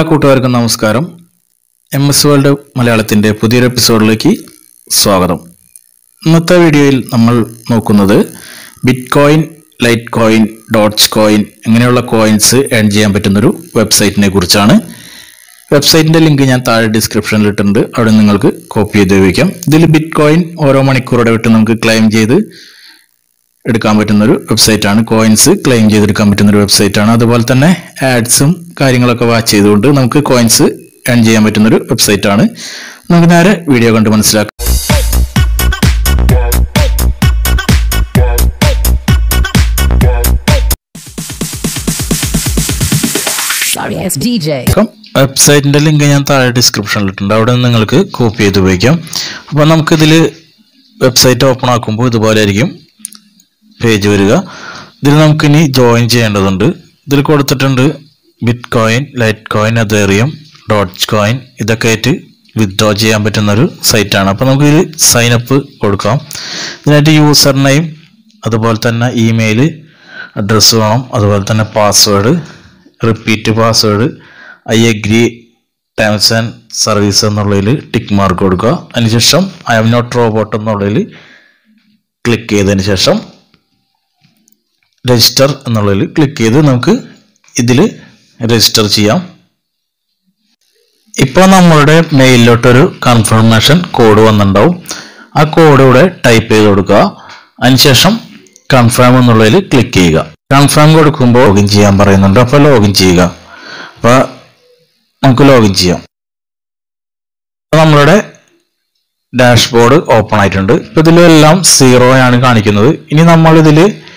കൂട്ടുകാർക്കും നമസ്കാരം M S world മലയാളത്തിൻ്റെ പുതിയൊരു എപ്പിസോഡിലേക്ക് സ്വാഗതം ഇന്നത്തെ വീഡിയോയിൽ നമ്മൾ നോക്കുന്നത് bitcoin litecoin dots coin ഇങ്ങനെയുള്ള കോയിൻസ് ഏൺ ചെയ്യാൻ പറ്റുന്നൊരു വെബ്സൈറ്റിനെ കുറിച്ചാണ് വെബ്സൈറ്റിൻ്റെ ലിങ്ക് ഞാൻ താഴെ ഡിസ്ക്രിപ്ഷനിൽ ഇട്ടിട്ടുണ്ട് അവിടെ നിങ്ങൾക്ക് കോപ്പി ചെയ്ത് ഉപയോഗിക്കാം ഇതിൽ ബിറ്റ് കോയിൻ ഓരോ മണിക്കൂറുടെ വിട്ട് നമുക്ക് ക്ലെയിം ചെയ്ത് എടുക്കാൻ പറ്റുന്ന ഒരു വെബ്സൈറ്റ് ആണ് കോയിൻസ് ക്ലെയിം ചെയ്തെടുക്കാൻ പറ്റുന്ന ഒരു വെബ്സൈറ്റ് ആണ് അതുപോലെ തന്നെ ആഡ്സും കാര്യങ്ങളൊക്കെ വാച്ച് ചെയ്തുകൊണ്ട് നമുക്ക് കോയിൻസ് ഏൺ ചെയ്യാൻ പറ്റുന്ന ഒരു വെബ്സൈറ്റ് ആണ് നമുക്ക് നേരെ വീഡിയോ കണ്ട് മനസ്സിലാക്കാം Sorry, it's DJ. വെബ്സൈറ്റിന്റെ ലിങ്ക് ഞാൻ താഴെ ഡിസ്ക്രിപ്ഷനിൽ ഇട്ടിട്ടുണ്ട് അവിടെ നിന്ന് നിങ്ങൾക്ക് കോപ്പി ചെയ്ത് ഉപയോഗിക്കാം അപ്പോൾ നമുക്കിതിൽ വെബ്സൈറ്റ് ഓപ്പൺ ആക്കുമ്പോൾ ഇതുപോലെ ആയിരിക്കും പേജ് വരിക ഇതിൽ നമുക്കിനി ജോയിൻ ചെയ്യേണ്ടതുണ്ട് ഇതിൽ കൊടുത്തിട്ടുണ്ട് bitcoin litecoin ethereum dot coin ഇതൊക്കെ ആയിട്ട് വിത്ഡ്രോ ചെയ്യാൻ പറ്റുന്ന ഒരു സൈറ്റാണ് അപ്പോൾ നമുക്ക് ഇതിൽ സൈൻ അപ്പ് കൊടുക്കാം ഇതിനായിട്ട് യൂസർ നെയിം അതുപോലെ തന്നെ ഇമെയിൽ അഡ്രസ്സ് വേണം അതുപോലെ തന്നെ password repeat password I agree terms and service എന്നുള്ളതിൽ ടിക്ക് മാർക്ക് കൊടുക്കുക അതിനുശേഷം ഐ എം നോട്ട് റോബോട്ട് എന്നുള്ളതിൽ ക്ലിക്ക് ചെയ്തതിന് ശേഷം രജിസ്റ്റർ എന്നുള്ളതിൽ ക്ലിക്ക് ചെയ്ത് നമുക്ക് ഇതിൽ രജിസ്റ്റർ ചെയ്യാം ഇപ്പോൾ നമ്മളുടെ മെയിലിലോട്ടൊരു കൺഫർമേഷൻ കോഡ് വന്നിട്ടുണ്ടാവും ആ കോഡ് ഇവിടെ ടൈപ്പ് ചെയ്ത് കൊടുക്കുക അതിനുശേഷം കൺഫേം എന്നുള്ളതിൽ ക്ലിക്ക് ചെയ്യുക കൺഫേം കൊടുക്കുമ്പോൾ ലോഗിൻ ചെയ്യാൻ പറയുന്നുണ്ട് അപ്പോൾ ലോഗിൻ ചെയ്യുക അപ്പോൾ നമുക്ക് ലോഗിൻ ചെയ്യാം അപ്പോൾ നമ്മളുടെ ഡാഷ്ബോർഡ് ഓപ്പൺ ആയിട്ടുണ്ട് ഇപ്പോൾ ഇതിലെല്ലാം സീറോ ആണ് കാണിക്കുന്നത് ഇനി നമ്മൾ ഇതിൽ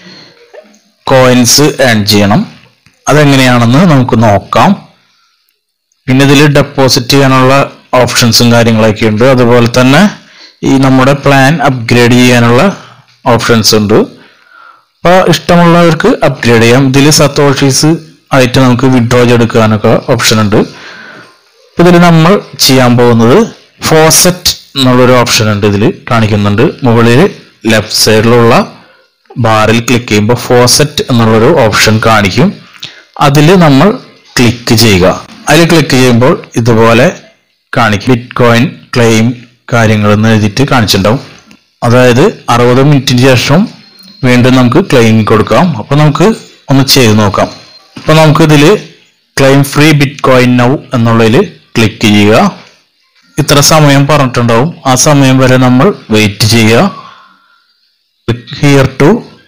കോയിൻസ് ഏൺ ചെയ്യണം അതെങ്ങനെയാണെന്ന് നമുക്ക് നോക്കാം പിന്നെ ഇതിൽ ഡെപ്പോസിറ്റ് ചെയ്യാനുള്ള ഓപ്ഷൻസും കാര്യങ്ങളൊക്കെ ഉണ്ട് അതുപോലെ തന്നെ ഈ നമ്മുടെ പ്ലാൻ അപ്ഗ്രേഡ് ചെയ്യാനുള്ള ഓപ്ഷൻസ് ഉണ്ട് അപ്പോൾ ഇഷ്ടമുള്ളവർക്ക് അപ്ഗ്രേഡ് ചെയ്യാം ഇതിൽ സത്തോഷീസ് ആയിട്ട് നമുക്ക് വിഡ്രോ ചെയ്തെടുക്കാനൊക്കെ ഓപ്ഷൻ ഉണ്ട് ഇപ്പൊ ഇതിൽ നമ്മൾ ചെയ്യാൻ പോകുന്നത് ഫോസെറ്റ് എന്നുള്ളൊരു ഓപ്ഷൻ ഉണ്ട് ഇതിൽ കാണിക്കുന്നുണ്ട് മുകളിൽ ലെഫ്റ്റ് സൈഡിലുള്ള ബാറിൽ ക്ലിക്ക് ചെയ്യുമ്പോൾ ഫോസെറ്റ് എന്നുള്ളൊരു ഓപ്ഷൻ കാണിക്കും അതിൽ നമ്മൾ ക്ലിക്ക് ചെയ്യുക അതിൽ ക്ലിക്ക് ചെയ്യുമ്പോൾ ഇതുപോലെ കാണിക്കും ബിറ്റ് കോയിൻ ക്ലെയിം കാര്യങ്ങൾ എന്ന് എഴുതിയിട്ട് കാണിച്ചിട്ടുണ്ടാവും അതായത് അറുപത് മിനിറ്റിന് ശേഷം വീണ്ടും നമുക്ക് ക്ലെയിം കൊടുക്കാം അപ്പോൾ നമുക്ക് ഒന്ന് ചെയ്ത് നോക്കാം അപ്പോൾ നമുക്ക് ഇതിൽ claim free bitcoin now എന്നുള്ളതിൽ ക്ലിക്ക് ചെയ്യുക ഇത്ര സമയം പറഞ്ഞിട്ടുണ്ടാവും ആ സമയം വരെ നമ്മൾ വെയിറ്റ് ചെയ്യുക click here to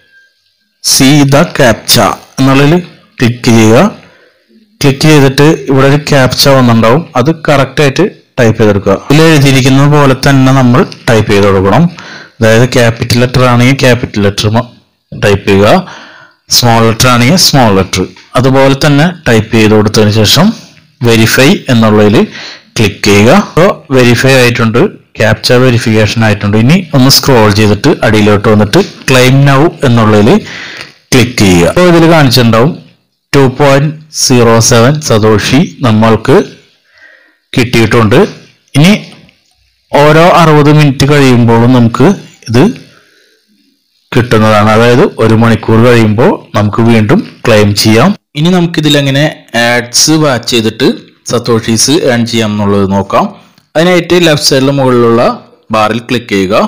see the captcha എന്നുള്ളതിൽ ക്ലിക്ക് ചെയ്യുക ക്ലിക്ക് ചെയ്തിട്ട് ഇവിടെ ഒരു ക്യാപ്ച വന്നിട്ടുണ്ടാവും അത് കറക്റ്റ് ആയിട്ട് ടൈപ്പ് ചെയ്തെടുക്കുക ഇതിൽ എഴുതിയിരിക്കുന്നത് പോലെ തന്നെ നമ്മൾ ടൈപ്പ് ചെയ്ത് കൊടുക്കണം അതായത് ക്യാപിറ്റൽ ലെറ്റർ ആണെങ്കിൽ ക്യാപിറ്റൽ ലെറ്റർ ടൈപ്പ് ചെയ്യുക സ്മോൾ ലെറ്റർ ആണെങ്കിൽ സ്മോൾ ലെറ്റർ അതുപോലെ തന്നെ ടൈപ്പ് ചെയ്ത് കൊടുത്തതിന് ശേഷം വെരിഫൈ എന്നുള്ളതിൽ ക്ലിക്ക് ചെയ്യുക അപ്പോൾ വെരിഫൈ ആയിട്ടുണ്ട് ക്യാപ്ച വെരിഫിക്കേഷൻ ആയിട്ടുണ്ട് ഇനി ഒന്ന് സ്ക്രോൾ ചെയ്തിട്ട് അടിയിലോട്ട് വന്നിട്ട് ക്ലെയിം നൗ എന്നുള്ളതിൽ ക്ലിക്ക് ചെയ്യുക അപ്പോൾ ഇതിൽ കാണിച്ചിട്ടുണ്ടാവും two point zero seven satoshi നമ്മൾക്ക് കിട്ടിയിട്ടുണ്ട് ഇനി ഓരോ അറുപത് മിനിറ്റ് കഴിയുമ്പോഴും നമുക്ക് ഇത് കിട്ടുന്നതാണ് അതായത് ഒരു മണിക്കൂർ കഴിയുമ്പോൾ നമുക്ക് വീണ്ടും ക്ലെയിം ചെയ്യാം ഇനി നമുക്ക് ഇതിലെങ്ങനെ ആഡ്സ് വാച്ച് ചെയ്തിട്ട് സത്തോഷീസ് ഏൺ ചെയ്യാം എന്നുള്ളത് നോക്കാം അതിനായിട്ട് ലെഫ്റ്റ് സൈഡിൽ മുകളിലുള്ള ബാറിൽ ക്ലിക്ക് ചെയ്യുക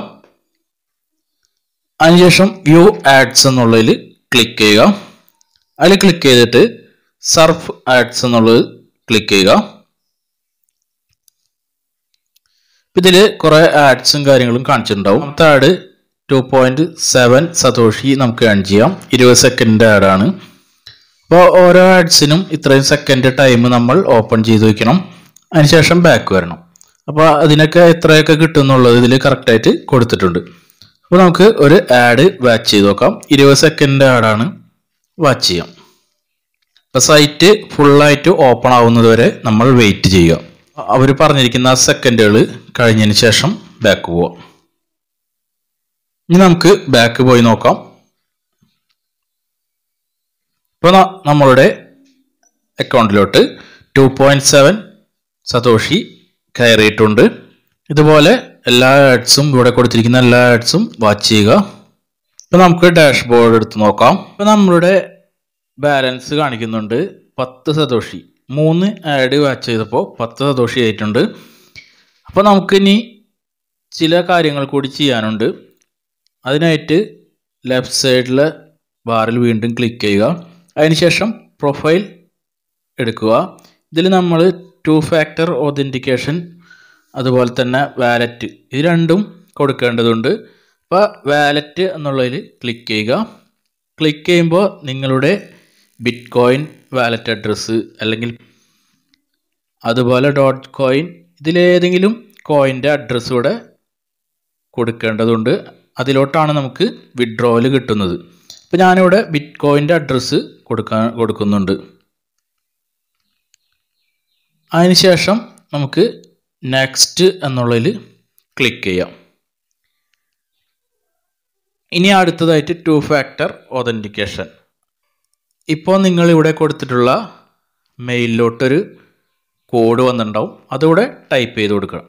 അതിനുശേഷം വ്യൂ ആഡ്സ് എന്നുള്ളതിൽ ക്ലിക്ക് ചെയ്യുക അതിൽ ക്ലിക്ക് ചെയ്തിട്ട് സർഫ് ആഡ്സ് എന്നുള്ളത് ക്ലിക്ക് ചെയ്യുക ഇതിൽ കുറെ ആഡ്സും കാര്യങ്ങളും കാണിച്ചിട്ടുണ്ടാവും അടുത്ത ad two point seven satoshi നമുക്ക് ഏൺ ചെയ്യാം ഇരുപത് സെക്കൻഡ് ആഡാണ് അപ്പോൾ ഓരോ ആഡ്സിനും ഇത്രയും സെക്കൻഡ് ടൈം നമ്മൾ ഓപ്പൺ ചെയ്ത് വെക്കണം അതിനുശേഷം ബാക്ക് വരണം അപ്പോൾ അതിനൊക്കെ എത്രയൊക്കെ കിട്ടും എന്നുള്ളത് ഇതിൽ കറക്റ്റായിട്ട് കൊടുത്തിട്ടുണ്ട് അപ്പോൾ നമുക്ക് ഒരു ആഡ് വാച്ച് ചെയ്ത് നോക്കാം ഇരുപത് സെക്കൻഡ് ആഡാണ് വാച്ച് ചെയ്യാം അപ്പോൾ സൈറ്റ് ഫുള്ളായിട്ട് ഓപ്പൺ ആവുന്നത് വരെ നമ്മൾ വെയിറ്റ് ചെയ്യുക അവർ പറഞ്ഞിരിക്കുന്ന ആ സെക്കൻഡുകൾ കഴിഞ്ഞതിന് ശേഷം ബാക്ക് പോവാം ഇനി നമുക്ക് ബാക്ക് പോയി നോക്കാം ഇപ്പോൾ നമ്മളുടെ അക്കൗണ്ടിലോട്ട് ടു പോയിന്റ് സെവൻ സതോഷി കയറിയിട്ടുണ്ട് ഇതുപോലെ എല്ലാ ആഡ്സും ഇവിടെ കൊടുത്തിരിക്കുന്ന എല്ലാ ആഡ്സും വാച്ച് ചെയ്യുക ഇപ്പം നമുക്ക് ഡാഷ്ബോർഡ് എടുത്ത് നോക്കാം ഇപ്പം നമ്മളുടെ ബാലൻസ് കാണിക്കുന്നുണ്ട് പത്ത് സതോഷി മൂന്ന് ആഡ് വാച്ച് ചെയ്തപ്പോൾ പത്ത് സതോഷി ആയിട്ടുണ്ട് അപ്പോൾ നമുക്കിനി ചില കാര്യങ്ങൾ കൂടി ചെയ്യാനുണ്ട് അതിനായിട്ട് ലെഫ്റ്റ് സൈഡിലെ ബാറിൽ വീണ്ടും ക്ലിക്ക് ചെയ്യുക അതിനുശേഷം പ്രൊഫൈൽ എടുക്കുക ഇതിൽ നമ്മൾ ടു ഫാക്ടർ ഒതൻറ്റിക്കേഷൻ അതുപോലെ തന്നെ വാലറ്റ് ഇത് രണ്ടും കൊടുക്കേണ്ടതുണ്ട് അപ്പോൾ വാലറ്റ് എന്നുള്ളതിൽ ക്ലിക്ക് ചെയ്യുക ക്ലിക്ക് ചെയ്യുമ്പോൾ നിങ്ങളുടെ ബിറ്റ് കോയിൻ വാലറ്റ് അഡ്രസ്സ് അല്ലെങ്കിൽ അതുപോലെ ഡോട്ട് കോയിൻ ഇതിലേതെങ്കിലും കോയിൻ്റെ അഡ്രസ്സ് ഇവിടെ കൊടുക്കേണ്ടതുണ്ട് അതിലോട്ടാണ് നമുക്ക് വിഡ്രോവൽ കിട്ടുന്നത് അപ്പോൾ ഞാനിവിടെ ബിറ്റ് കോയിൻ്റെ അഡ്രസ്സ് കൊടുക്കാൻ കൊടുക്കുന്നുണ്ട് അതിനുശേഷം നമുക്ക് നെക്സ്റ്റ് എന്നുള്ളതിൽ ക്ലിക്ക് ചെയ്യാം ഇനി അടുത്തതായിട്ട് ടു ഫാക്ടർ ഒതൻറ്റിക്കേഷൻ ഇപ്പോൾ നിങ്ങൾ ഇവിടെ കൊടുത്തിട്ടുള്ള മെയിലിലോട്ടൊരു കോഡ് വന്നിട്ടുണ്ടാവും അതിവിടെ ടൈപ്പ് ചെയ്ത് കൊടുക്കണം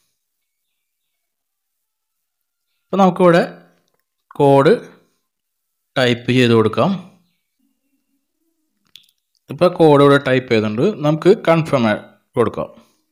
അപ്പോൾ നമുക്കിവിടെ കോഡ് ടൈപ്പ് ചെയ്ത് കൊടുക്കാം ഇപ്പോൾ കോഡ് ഇവിടെ ടൈപ്പ് ചെയ്തിട്ടുണ്ട് നമുക്ക് കൺഫേം കൊടുക്കാം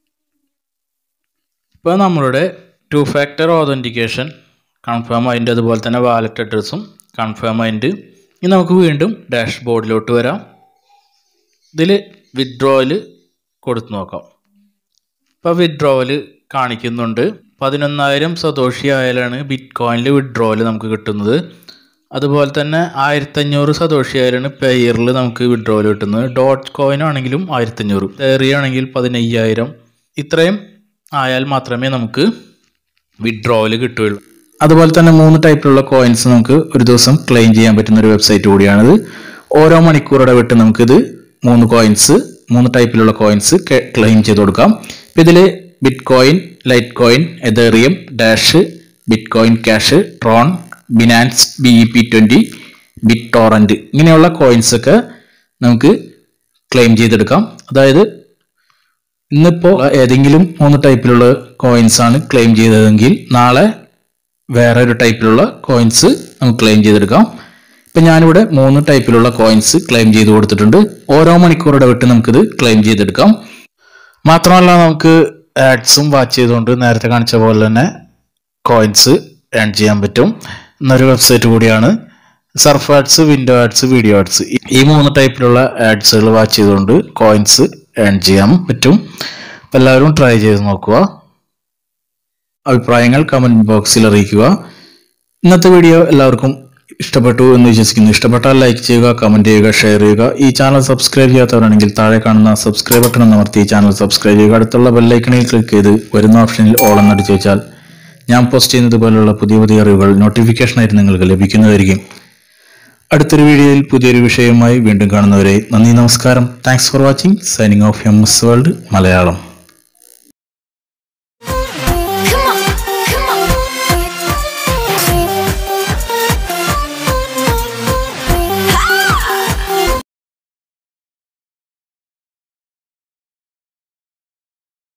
ഇപ്പോൾ നമ്മളുടെ ടു ഫാക്ടർ ഓതൻറ്റിക്കേഷൻ കൺഫേം അതിൻ്റെ അതുപോലെ തന്നെ വാലറ്റ് അഡ്രസ്സും കൺഫേം അതിൻ്റെ ഇനി നമുക്ക് വീണ്ടും ഡാഷ്ബോർഡിലോട്ട് വരാം ഇതിൽ വിഡ്രോവൽ കൊടുത്തു നോക്കാം ഇപ്പോൾ വിഡ്രോവൽ കാണിക്കുന്നുണ്ട് പതിനൊന്നായിരം സതോഷി ആയാലാണ് ബിറ്റ് കോയിനിൽ വിഡ്രോവൽ നമുക്ക് കിട്ടുന്നത് അതുപോലെ തന്നെ ആയിരത്തഞ്ഞൂറ് സതോഷി ആയാലാണ് പെയറിൽ നമുക്ക് വിഡ്രോവൽ കിട്ടുന്നത് ഡോട്ട് കോയിൻ ആണെങ്കിലും ആയിരത്തഞ്ഞൂറ് തെറി ആണെങ്കിൽ പതിനയ്യായിരം ഇത്രയും ആയാൽ മാത്രമേ നമുക്ക് വിഡ്രോവൽ കിട്ടുകയുള്ളൂ അതുപോലെ തന്നെ മൂന്ന് ടൈപ്പിലുള്ള കോയിൻസ് നമുക്ക് ഒരു ദിവസം ക്ലെയിം ചെയ്യാൻ പറ്റുന്ന ഒരു വെബ്സൈറ്റ് കൂടിയാണിത് ഓരോ മണിക്കൂർ ഇടവിട്ട് നമുക്കിത് മൂന്ന് കോയിൻസ് മൂന്ന് ടൈപ്പിലുള്ള കോയിൻസ് ക്ലെയിം ചെയ്ത് കൊടുക്കാം ഇപ്പം ഇതിൽ bitcoin litecoin ethereum dash bitcoin cash Tron Binance B E P twenty BitTorrent ഇങ്ങനെയുള്ള കോയിൻസ് ഒക്കെ നമുക്ക് ക്ലെയിം ചെയ്തെടുക്കാം അതായത് ഇന്നിപ്പോൾ ഏതെങ്കിലും മൂന്ന് ടൈപ്പിലുള്ള കോയിൻസ് ആണ് ക്ലെയിം ചെയ്തതെങ്കിൽ നാളെ വേറെ ഒരു ടൈപ്പിലുള്ള കോയിൻസ് നമുക്ക് ക്ലെയിം ചെയ്തെടുക്കാം ഇപ്പം ഞാനിവിടെ മൂന്ന് ടൈപ്പിലുള്ള കോയിൻസ് ക്ലെയിം ചെയ്ത് കൊടുത്തിട്ടുണ്ട് ഓരോ മണിക്കൂർ ഇടവിട്ട് നമുക്കിത് ക്ലെയിം ചെയ്തെടുക്കാം മാത്രമല്ല നമുക്ക് ആഡ്സും വാച്ച് ചെയ്തുകൊണ്ട് നേരത്തെ കാണിച്ച പോലെ തന്നെ കോയിൻസ് ഏൺ ചെയ്യാൻ പറ്റും എന്നൊരു വെബ്സൈറ്റ് കൂടിയാണ് surf ads window ads video ads ഈ മൂന്ന് ടൈപ്പിലുള്ള ആഡ്സുകൾ വാച്ച് ചെയ്തുകൊണ്ട് കോയിൻസ് ഏൺ ചെയ്യാൻ പറ്റും അപ്പം എല്ലാവരും ട്രൈ ചെയ്ത് നോക്കുക അഭിപ്രായങ്ങൾ കമൻറ്റ് ബോക്സിൽ അറിയിക്കുക ഇന്നത്തെ വീഡിയോ എല്ലാവർക്കും ഇഷ്ടപ്പെട്ടു എന്ന് വിശ്വസിക്കുന്നു ഇഷ്ടപ്പെട്ടാൽ ലൈക്ക് ചെയ്യുക കമൻറ്റ് ചെയ്യുക ഷെയർ ചെയ്യുക ഈ ചാനൽ സബ്സ്ക്രൈബ് ചെയ്യാത്തവരാണെങ്കിൽ താഴെ കാണുന്ന സബ്സ്ക്രൈബ് ബട്ടൺ അമർത്തി ഈ ചാനൽ സബ്സ്ക്രൈബ് ചെയ്യുക അടുത്തുള്ള ബെല്ലൈക്കണിൽ ക്ലിക്ക് ചെയ്ത് വരുന്ന ഓപ്ഷനിൽ ഓൾ എന്നടിച്ചു വെച്ചാൽ ഞാൻ പോസ്റ്റ് ചെയ്യുന്നത് പോലുള്ള പുതിയ പുതിയ അറിവുകൾ നോട്ടിഫിക്കേഷനായിട്ട് നിങ്ങൾക്ക് ലഭിക്കുന്നതായിരിക്കും അടുത്തൊരു വീഡിയോയിൽ പുതിയൊരു വിഷയവുമായി വീണ്ടും കാണുന്നവരെ നന്ദി നമസ്കാരം thanks for watching signing off M S world Malayalam